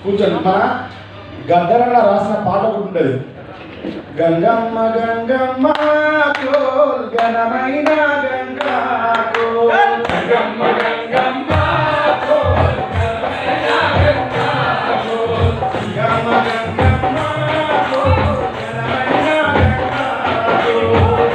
కూర్చోండి మన గద్దరన్న రాసిన పాట ఒకటి ఉంటుంది గంగమ్మ గంగమ్మ కోల్ ఘనమైన గంగా కోల్ గంగమ్మ గంగమ్మ గంగమ్మ గంగమ్మ కోల్ ఘనమైన గంగా కోల్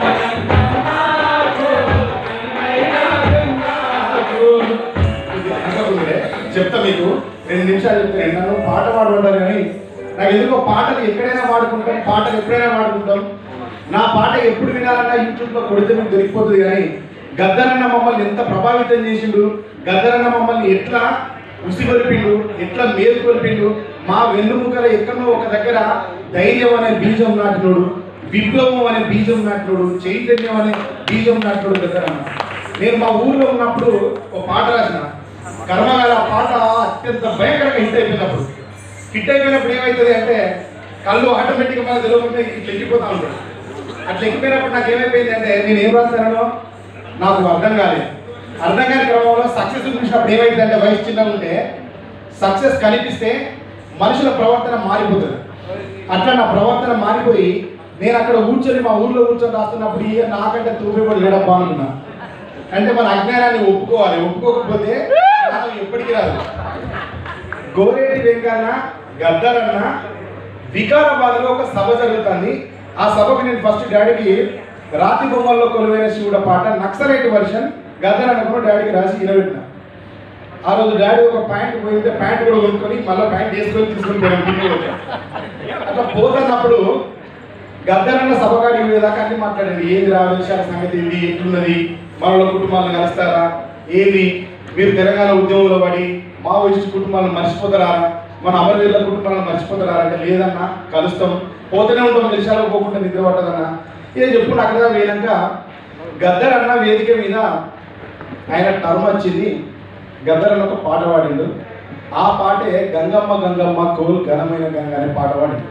ఇది అనకముందే చెప్తా మీకు రెండు నిమిషాలు చెప్తాను నన్ను పాట పాడుకుంటారు కానీ నాకు ఎందుకో పాటలు ఎక్కడైనా పాడుకుంటాం పాటలు ఎప్పుడైనా పాడుకుంటాం నా పాట ఎప్పుడు వినాలన్నా యూట్యూబ్లో కొడితే మీకు దొరికిపోతుంది కానీ గద్దరన్న మమ్మల్ని ఎంత ప్రభావితం చేసిండు గద్దరన్న మమ్మల్ని ఎట్లా ఉసిగొలిపిండు ఎట్లా మేలుకొలిపిండు మా వెన్నుముకల ఎక్కడో ఒక దగ్గర ధైర్యం అనే బీజం నాటినోడు విప్లవం అనే బీజం నాటినోడు చైతన్యం అనే బీజం నాటినోడు గద్దరన్న నేను మా ఊర్లో ఉన్నప్పుడు ఒక పాట రాసిన కర్మగాల ఆ పాట అత్యంత భయంకరంగా హిట్ అయిపోయినప్పుడు హిట్ అయిపోయినప్పుడు ఏమవుతుంది అంటే కళ్ళు ఆటోమేటిక్గా మన తెలియకుండా ఇట్లా ఎక్కిపోతా ఉంటాడు అట్లా ఎక్కిపోయినప్పుడు నాకు ఏమైపోయింది అంటే నేను ఏం రాస్తానో నాకు అర్థం కాలేదు అర్థం కాని క్రమంలో సక్సెస్ చూసినప్పుడు ఏమైంది అంటే వయసు చిన్నగా ఉంటే సక్సెస్ కనిపిస్తే మనుషుల ప్రవర్తన మారిపోతుంది అట్లా నా ప్రవర్తన మారిపోయి నేను అక్కడ కూర్చొని మా ఊర్లో కూర్చొని రాస్తున్నప్పుడు ఇక నాకంటే తూపేవాడు లేడబ్బా అనుకున్నా అంటే మన అజ్ఞానాన్ని ఒప్పుకోవాలి ఒప్పుకోకపోతే జ్ఞానం ఎప్పటికీ రాదు గోరేటి వెంకన్న గద్దరన్న వికారాబాద్లో ఒక సభ జరుగుతుంది ఆ సభకు నేను ఫస్ట్ డాడీకి రాతి బొమ్మల్లో కొలువైన శివుడ పాట నక్సలైట్ వర్షన్ గద్దరన్న కూడా డాడీకి రాసి ఇరవెట్టిన ఆ రోజు డాడీ ఒక ప్యాంట్ పోయితే ప్యాంట్ కూడా కొనుక్కొని మళ్ళీ ప్యాంట్ వేసుకొని తీసుకొని పోయాను ఇంటికి పోతే. అట్లా పోతున్నప్పుడు గద్దరన్న సభకాడికి పోయేదాకా అన్ని మాట్లాడండి ఏంది రా విషయాల సంగతి ఏంది ఎట్లున్నది మనలో కుటుంబాలను కలుస్తారా ఏది మీరు తెలంగాణ ఉద్యమంలో పడి మావోయిస్ట్ కుటుంబాలను మర్చిపోతారా మన అమరవీరుల కుటుంబాలను మర్చిపోతారా అంటే లేదన్నా కలుస్తాం పోతూనే ఉంటాం దేశాలకు పోకుండా నిద్ర పట్టదన్నా ఇదే చెప్పుడు అక్కడ పోయినాక గద్దరన్న వేదిక మీద ఆయన టర్మ్ వచ్చింది గద్దరన్న ఒక పాట పాడిండు ఆ పాటే గంగమ్మ గంగమ్మ కోల్ ఘనమైన గంగ అనే పాట పాడిండు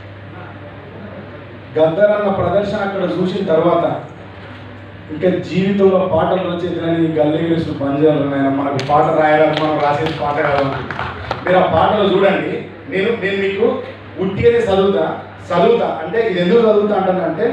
గద్దరన్న ప్రదర్శన అక్కడ చూసిన తర్వాత ఇంకా జీవితంలో పాటలు రచయితలని గల్లీసు బంజాలు ఉన్నాయి మనకు పాట రాయాలని మనం రాసేది పాట కావాలి మీరు ఆ పాటలు చూడండి నేను నేను మీకు ఉట్టిగానే చదువుతా చదువుతా అంటే ఇది ఎందుకు చదువుతా అంటానంటే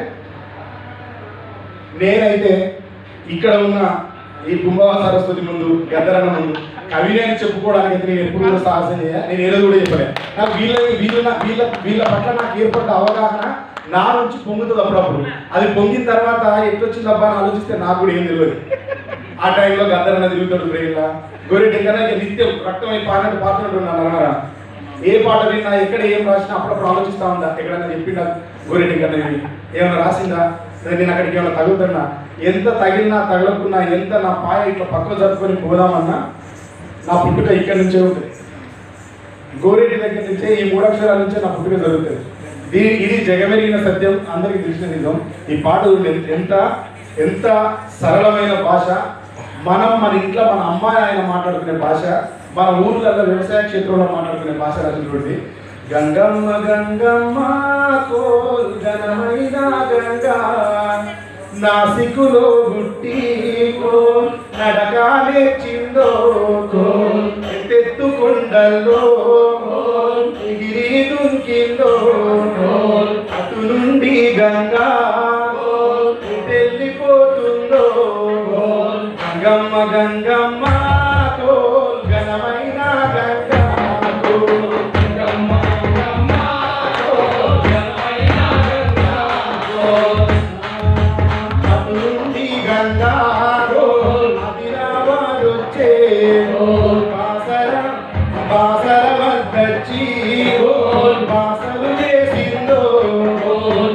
నేనైతే ఇక్కడ ఉన్న ఈ కుంభవ సరస్వతి ముందు గద్దరన్న ముందు కవినే అని చెప్పుకోవడానికి అయితే నేను ఎప్పుడు కూడా సాహసం చేయ నేను ఏదో కూడా చెప్పలే నాకు వీళ్ళ వీళ్ళ వీళ్ళ వీళ్ళ పట్ల నాకు ఏర్పడ్డ అవగాహన నా నుంచి పొంగుతుంది అప్పుడప్పుడు అది పొంగిన తర్వాత ఎట్లొచ్చిందబ్బా అని ఆలోచిస్తే నాకు కూడా ఏం తెలియదు ఆ టైంలో గద్దరన్న తిరుగుతాడు బ్రెయిన్లా గొర్రె కన్నా ఇక నిత్యం రక్తం అయి పాడినట్టు పాడుతుంటున్నాను అన్నారా ఏ పాట విన్నా ఎక్కడ ఏం రాసినా అప్పుడప్పుడు ఆలోచిస్తా ఉందా ఎక్కడన్నా చెప్పిండా గోరెడ్డి కన్నా ఇది ఏమైనా రాసిందా సరే నేను అక్కడికి ఏమైనా తగులుతున్నా ఎంత తగిలినా తగలకున్నా ఎంత నా పాయ ఇట్లా పక్కన జరుపుకొని పోదామన్నా నా పుట్టుక ఇక్కడి నుంచే ఉంటుంది గోరెడ్డి దగ్గర నుంచే ఈ మూడు అక్షరాల నుంచే నా పుట్టుక జరుగుతుంది దీని ఇది జగమెరిగిన సత్యం అందరికీ తెలిసిన నిజం ఈ పాట చూడండి ఎంత ఎంత సరళమైన భాష మనం మన ఇంట్లో మన అమ్మాయి ఆయన మాట్లాడుకునే భాష మన ఊర్లలో వ్యవసాయ క్షేత్రంలో మాట్లాడుకునే భాష రాసినటువంటి గంగమ్మ గంగమ్మ కోల్ ఘనమైన గంగా నాసికులో గుట్టి కోల్ నడకాలే చిందో కోల్ ఎత్తెత్తు కొండల్లో కోల్ ఎగిరి దుంకిందో కోల్ అటు నుండి గంగా కోల్ వెళ్ళిపోతుందో కోల్ గంగమ్మ గంగమ్మ కోల్ ఘనమైన గంగా కోల్ గంగమ్మ గంగమ్మ కోల్ ఘనమైన గంగా కోల్ అటు నుండి గంగా కోల్ అదిరాబాద్ వచ్చే కోల్ బాసర బాసర వద్దచ్చి కోల్ బాసలు చేసిందో కోల్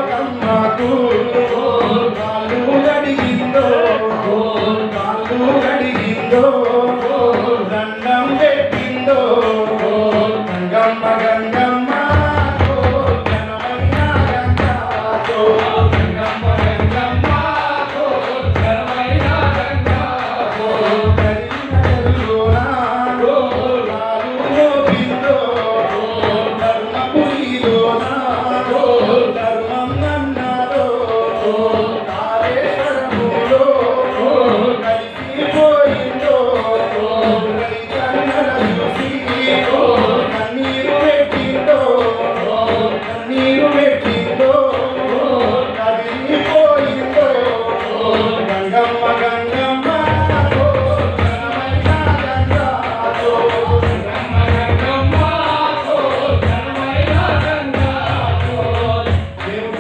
సరస్వతమ్మకు కోల్ కాళ్ళు అడిగిందో కోల్ కాళ్ళు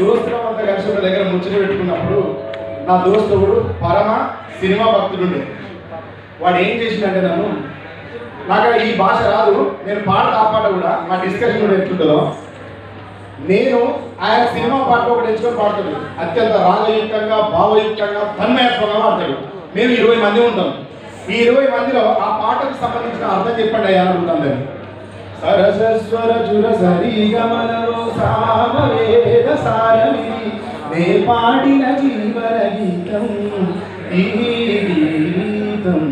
దోస్తులం అంతా కలిసి ఒక దగ్గర ముచ్చట పెట్టుకున్నప్పుడు నా దోస్తుడు పరమ సినిమా భక్తుడుండే వాడు ఏం చేసిందంటే నన్ను నాకు ఈ భాష రాదు నేను పాట ఆ పాట కూడా మా డిస్కషన్ కూడా ఎట్లుంటుందో నేను ఆయన సినిమా పాట ఒకటి ఎంచుకొని పాడతాడు అత్యంత రాగయుక్తంగా భావయుక్తంగా తన్మయత్వంగా పాడతాడు మేము ఇరవై మంది ఉంటాం ఈ ఇరవై మందిలో ఆ పాటకు సంబంధించిన అర్థం చెప్పండి అయ్యా అని అడుగుతాం దాన్ని సరసస్వర చుర సరి గమనలో సామవేద సారమి నే పాడిన జీవన గీతం ఈ గీతం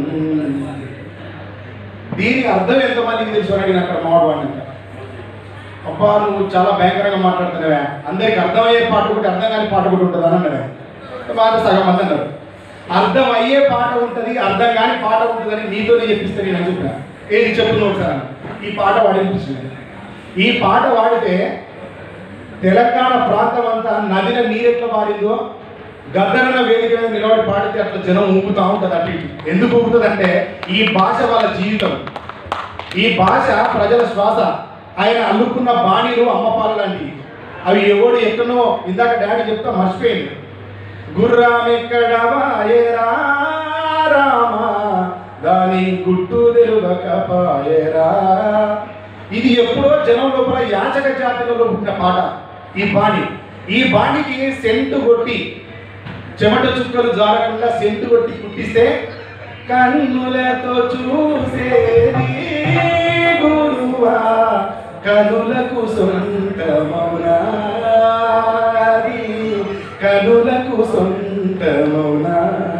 దీనికి అర్థం ఎంతమందికి తెలుసు అని అడిగిన అక్కడ మావాడు అబ్బా నువ్వు చాలా భయంకరంగా మాట్లాడుతున్నావా అందరికి అర్థమయ్యే పాట ఒకటి అర్థం కాని పాట ఒకటి ఉంటుంది అని అన్నాడు బాగా సగం మంది అన్నారు అర్థం అయ్యే పాట ఉంటుంది అర్థం కాని పాట ఉంటుందని నీతోనే చెప్పిస్తే నేను అని చెప్పిన ఏది చెప్తున్నావు ఒకసారి అన్న. ఈ పాట వాడిపించింది ఈ పాట వాడితే తెలంగాణ ప్రాంతం అంతా నదిన నీరెట్లా పారిందో గద్దరన్న వేదిక మీద నిలబడి పాడితే అట్లా జనం ఊపుతా ఉంటుంది అటు ఇటు ఎందుకు ఊపుతుంది అంటే ఈ భాష వాళ్ళ జీవితం ఈ భాష ప్రజల శ్వాస ఆయన అల్లుకున్న బాణీలు అమ్మపాలు లాంటివి అవి ఎవడు ఎక్కడో ఇందాక డాడీ చెప్తా మర్చిపోయింది గుర్రామెక్కడ వాయేరా రామ దాని గుట్టు తెలుగకపాయేరా ఇది ఎప్పుడో జనం లోపల యాచక జాతులలో పుట్టిన పాట ఈ బాణి ఈ బాణికి సెంటు కొట్టి చెమట చుక్కలు జారకుండా సెంటు కొట్టి పుట్టిస్తే కన్నులతో చూసేది గురువా కనులకు సొంతమౌనా అది కనులకు సొంతమౌనా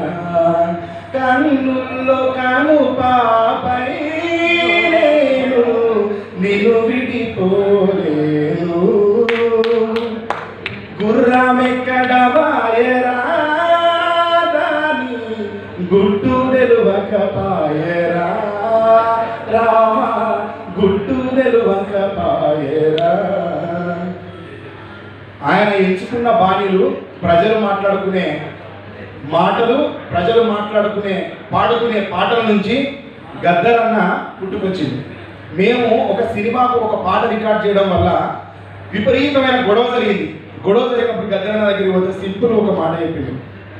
కన్నుల్లో కను పాపై నేను నిన్ను విడిపోలేను గుర్రమెక్కడ వాయరా దాని గుట్టు తెలువక పాయరా రామ గుట్టు తెలువక పాయరా ఆయన ఎంచుకున్న బాణీలు ప్రజలు మాట్లాడుకునే మాటలు ప్రజలు మాట్లాడుకునే పాడుకునే పాటల నుంచి గద్దరన్న పుట్టుకొచ్చింది మేము ఒక సినిమాకు ఒక పాట రికార్డ్ చేయడం వల్ల విపరీతమైన గొడవ జరిగింది గొడవ జరిగినప్పుడు గద్దరన్న దగ్గరికి పోతే సింపుల్ ఒక మాట చెప్పింది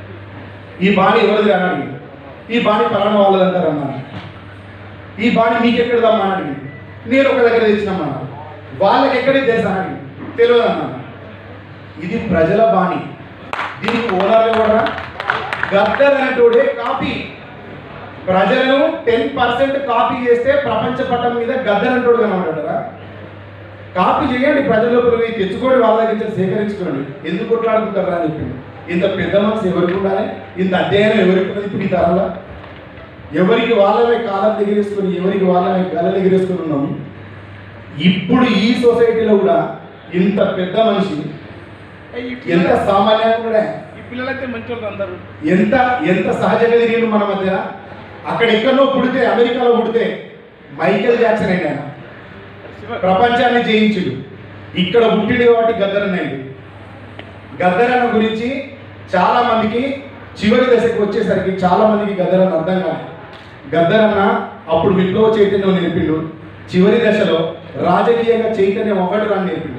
ఈ బాణి ఎవరిది అని అడిగింది ఈ బాణి పలానా వాళ్ళది అంటారు అన్నాను ఈ బాణి మీకెక్కడిదమ్మా అని అడిగింది నేను ఒక దగ్గర తెచ్చినమ్మా అన్నాను. వాళ్ళకి ఎక్కడికి తెలుసా అని అడిగింది తెలియదు అన్నాను ఇది ప్రజల బాణి దీనికి ఓనర్ ఎవరా గద్దర్ అనేటోడే కాపీ ప్రజలను టెన్ పర్సెంట్ కాపీ చేస్తే ప్రపంచ పటం మీద గద్దర్ అంటోడు కనబడ్డారా కాపీ చేయండి ప్రజల పోయి తెచ్చుకోండి వాళ్ళ దగ్గర నుంచి సేకరించుకోండి ఎందుకు కొట్లాడుకుంటారా అని చెప్పింది ఇంత పెద్ద మనసు ఎవరికి ఉండాలి ఇంత అధ్యయనం ఎవరికి ఉన్నది ఇప్పుడు ఈ తరంలో ఎవరికి వాళ్ళమే కాలం ఎగిరేసుకొని ఎవరికి వాళ్ళమే గలలు ఎగిరేసుకొని ఉన్నాము ఇప్పుడు ఈ సొసైటీలో కూడా ఇంత పెద్ద మనిషి ఎంత సామాన్యంగా కూడా ఈ పిల్లలైతే మంచి వాళ్ళు అందరూ ఎంత ఎంత సహజంగా తిరిగి మన మధ్య అక్కడ ఎక్కడో పుడితే అమెరికాలో పుడితే మైకేల్ జాక్సన్ అయినా ప్రపంచాన్ని జయించుడు ఇక్కడ పుట్టింది కాబట్టి గద్దరన్నయ్య గద్దరన్న గురించి చాలా మందికి చివరి దశకు వచ్చేసరికి చాలా మందికి గద్దరన్న అర్థం కాదు గద్దరన్న అప్పుడు విప్లవ చైతన్యం నేర్పిండు చివరి దశలో రాజకీయంగా చైతన్యం ఒకటి రాని నేర్పిండు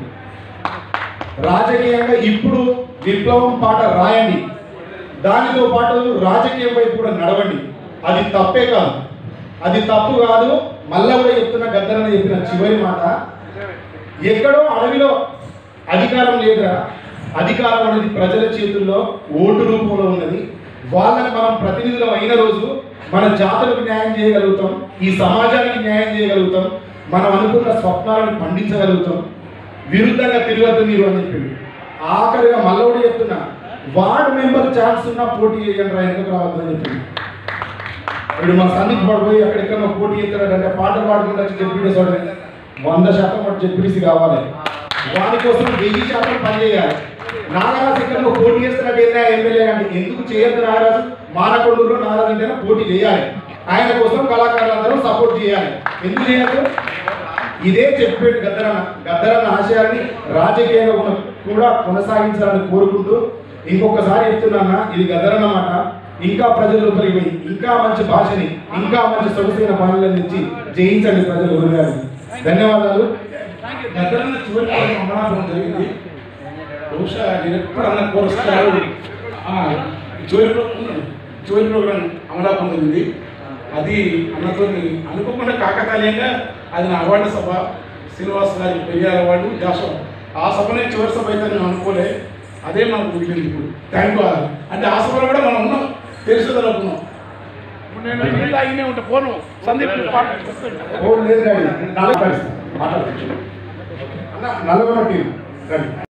రాజకీయంగా ఇప్పుడు విప్లవం పాట రాయండి దానితో పాటు రాజకీయం వైపు కూడా నడవండి అది తప్పే కాదు అది తప్పు కాదు మళ్ళా కూడా చెప్తున్న గద్దరన్న చెప్పిన చివరి మాట ఎక్కడో అడవిలో అధికారం లేదురా అధికారం అనేది ప్రజల చేతుల్లో ఓటు రూపంలో ఉన్నది వాళ్ళకి మనం ప్రతినిధులం అయిన రోజు మన జాతులకు న్యాయం చేయగలుగుతాం ఈ సమాజానికి న్యాయం చేయగలుగుతాం మనం అనుకున్న స్వప్నాలను పండించగలుగుతాం విరుద్ధంగా తిరగద్దు మీరు అని చెప్పింది ఆఖరిగా మళ్ళీ కూడా చెప్తున్నా వార్డ్ మెంబర్ ఛాన్స్ ఉన్నా పోటీ చేయండి రా ఎందుకు రావద్దు అని చెప్పింది ఇప్పుడు మా సందీప్ పడిపోయి అక్కడెక్కడ పోటీ చేస్తాడంటే పాటలు పాడుకుంటూ వచ్చి జడ్పీటీసీ వాడు వంద శాతం వాడు జడ్పీటీసీ కావాలి వాడి కోసం వెయ్యి శాతం పనిచేయాలి నాగరాజు ఇక్కడ నువ్వు పోటీ చేస్తున్నట్టు ఏందా ఎమ్మెల్యే అంటే ఎందుకు చేయొద్దు నాగరాజు మానకొండూరులో నాగరాజు అంటే పోటీ చేయాలి ఆయన కోసం కళాకారులందరూ సపోర్ట్ చేయాలి ఎందుకు చేయొద్దు ఇదే చెప్పాడు గద్దరన్న గద్దరన్న ఆశయాన్ని రాజకీయంగా కూడా- కూడా కొనసాగించాలని కోరుకుంటూ ఇంకొకసారి చెప్తున్నా ఇది గద్దరన్న మాట ఇంకా ప్రజల లోపలికి పోయి ఇంకా మంచి భాషని ఇంకా మంచి సొగసైన పాలనలు తెచ్చి జయించండి ప్రజలు గురుగారు ధన్యవాదాలు గద్దరన్న చివరి అమలాపురం జరిగింది బహుశా నేను ఎప్పుడు అన్న కోరుస్తాను చివరి ప్రోగ్రాం చివరి ప్రోగ్రాం అమలా పొందింది అది అన్నతో అనుకోకుండా కాకతాళీయంగా అది నా అవార్డు సభ శ్రీనివాస్ గారి పెరియార్ అవార్డు జాషం ఆ సభనే చివరి సభ అయితే నేను అనుకోలే అదే మనకు మిగిలింది ఇప్పుడు థ్యాంక్ యూ అంటే ఆ సభలో కూడా మనం ఉన్నాం తెలుసుదలుకున్నాం ఇప్పుడు నేను నీళ్ళు ఆగినే ఉంటా పోను సందీప్ పాట చెప్తుంటా. ఓ లేదు డాడీ నల్ల మాట్లాడుతున్నాను అన్న నల్లగొండ టీం రండి